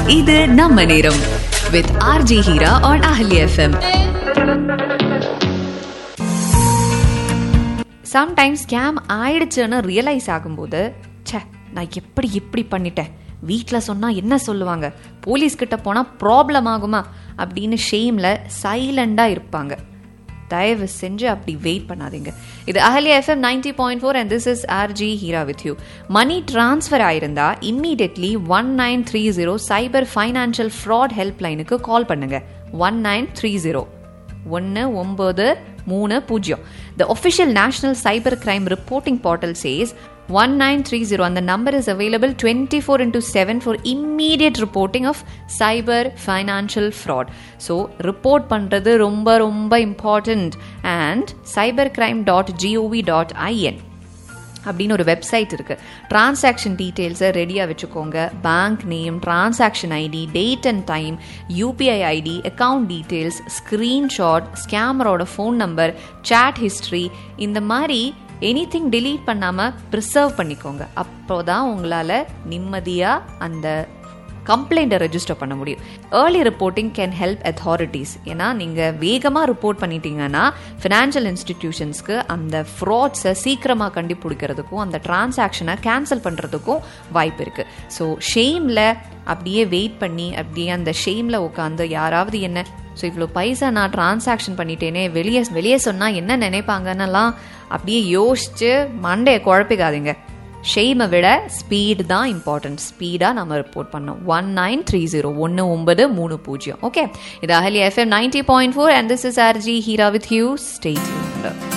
இது நம்ம நேரம் with RJ Heera on Ahali FM sometimes scam ஆயிடுச்சுன்னு ரியலைஸ் ஆகும்போது ச்சே நான் எப்படி இப்படி பண்ணிட்டேன் வீட்டில் சொன்னால் என்ன சொல்லுவாங்க போலீஸ் கிட்ட போனால் ப்ராப்ளம் ஆகுமா அப்படின்னு ஷேமில் சைலண்டாக இருப்பாங்க தயவு செஞ்சு அப்படி வெயிட் பண்ணாதீங்க இது Ahaliya FM ninety point four and this is RJ Heera with you money transfer ஆயிருந்தா immediately one nine three zero cyber financial fraud help லைனுக்கு கால் பண்ணுங்க ஒன் நைன் த்ரீ ஜீரோ ஒன்று ஒம்பது மூணு பூஜ்ஜியம் the official national cyber crime reporting portal says one nine three zero அந்த number is available twenty four into seven for immediate reporting of cyber financial fraud so report பண்ணுறது ரொம்ப ரொம்ப important and cyber crime dot G O V dot I N அப்படின்னு ஒரு website இருக்கு transaction டீட்டெயில்ஸை ரெடியாக வச்சுக்கோங்க bank name transaction ID date and time UPI ID account details screenshot ஸ்கேமரோட ஃபோன் நம்பர் சேட் ஹிஸ்ட்ரி இந்த மாதிரி எனி திங் டிலீட் பண்ணாமல் ப்ரிசர்வ் பண்ணிக்கோங்க அப்போ தான் உங்களால் நிம்மதியாக அந்த கம்ப்ளைண்ட்டை ரெஜிஸ்டர் பண்ண முடியும் early reporting can help authorities ஏன்னா நீங்கள் வேகமாக ரிப்போர்ட் பண்ணிட்டீங்கன்னா ஃபினான்ஷியல் இன்ஸ்டிடியூஷன்ஸ்க்கு அந்த ஃப்ராட்ஸை சீக்கிரமாக கண்டுபிடிக்கிறதுக்கும் அந்த டிரான்சாக்ஷனை கேன்சல் பண்ணுறதுக்கும் வாய்ப்பு இருக்குது ஸோ ஷேமில் அப்படியே வெயிட் பண்ணி அப்படியே அந்த ஷேமில் உட்காந்து யாராவது என்ன ஸோ இவ்வளோ பைசா நான் டிரான்சாக்ஷன் பண்ணிட்டேனே வெளியே வெளியே சொன்னால் என்ன நினைப்பாங்கன்னெல்லாம் அப்படியே யோசிச்சு மண்டையை குழப்பிக்காதீங்க ஷெய்மை விட ஸ்பீடு தான் இம்பார்ட்டன்ட் ஸ்பீடாக நம்ம ரிப்போர்ட் பண்ணோம் ஒன் நைன் த்ரீ ஜீரோ ஒன்று ஒன்பது மூணு பூஜ்ஜியம் ஓகே இது Ahali FM ninety point four and this is RJ Heera with you state